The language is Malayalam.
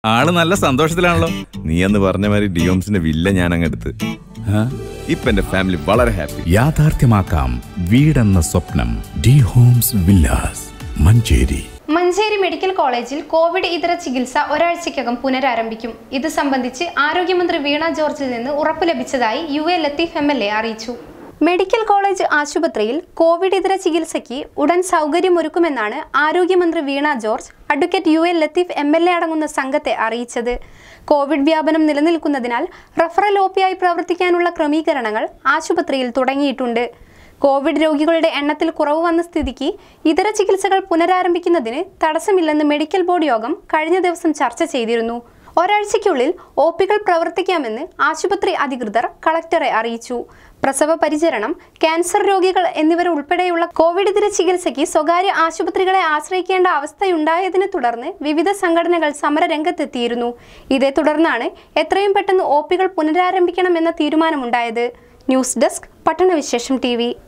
ആള് നല്ല സന്തോഷത്തിലാണല്ലോ നീ എന്ന് പറഞ്ഞ മാതിരി ഡിയോംസിന്റെ വില്ല ഞാൻ അങ്ങെടുത്ത് ആ? ഇപ്പൊ എന്റെ ഫാമിലി വളരെ ഹാപ്പി യാഥാർത്ഥ്യമാക്കാം വീടെന്ന സ്വപ്നം D homes villas Manjeri Manjeri medical കോളേജിൽ കോവിഡ് ഇതര ചികിത്സ ഒരാഴ്ചയ്ക്കകം പുനരാരംഭിക്കും ഇത് സംബന്ധിച്ച് ആരോഗ്യമന്ത്രി വീണ ജോർജിൽ നിന്ന് ഉറപ്പ് ലഭിച്ചതായി U A Latheef M L A അറിയിച്ചു മെഡിക്കൽ കോളേജ് ആശുപത്രിയിൽ കോവിഡ് ഇതര ചികിത്സയ്ക്ക് ഉടൻ സൗകര്യമൊരുക്കുമെന്നാണ് ആരോഗ്യമന്ത്രി Veena George advocate U L Latheef M L A അടങ്ങുന്ന സംഘത്തെ അറിയിച്ചത് കോവിഡ് വ്യാപനം നിലനിൽക്കുന്നതിനാൽ റഫറൽ ഒ പി ആയി പ്രവർത്തിക്കാനുള്ള ക്രമീകരണങ്ങൾ ആശുപത്രിയിൽ തുടങ്ങിയിട്ടുണ്ട് കോവിഡ് രോഗികളുടെ എണ്ണത്തിൽ കുറവ് വന്ന സ്ഥിതിക്ക് ഇതര ചികിത്സകൾ പുനരാരംഭിക്കുന്നതിന് തടസ്സമില്ലെന്ന് മെഡിക്കൽ ബോർഡ് യോഗം കഴിഞ്ഞ ദിവസം ചർച്ച ചെയ്തിരുന്നു ഒരാഴ്ചയ്ക്കുള്ളിൽ ഒ പികൾ പ്രവർത്തിക്കാമെന്ന് ആശുപത്രി അധികൃതർ കളക്ടറെ അറിയിച്ചു പ്രസവ പരിചരണം ക്യാൻസർ രോഗികൾ എന്നിവരുൾപ്പെടെയുള്ള കോവിഡ് ഇതര ചികിത്സയ്ക്ക് സ്വകാര്യ ആശുപത്രികളെ ആശ്രയിക്കേണ്ട അവസ്ഥയുണ്ടായതിനെ തുടർന്ന് വിവിധ സംഘടനകൾ സമരരംഗത്തെത്തിയിരുന്നു ഇതേ തുടർന്നാണ് എത്രയും പെട്ടെന്ന് ഒ പികൾ പുനരാരംഭിക്കണമെന്ന തീരുമാനമുണ്ടായത് ന്യൂസ് ഡെസ്ക് പട്ടണവിശേഷം ടി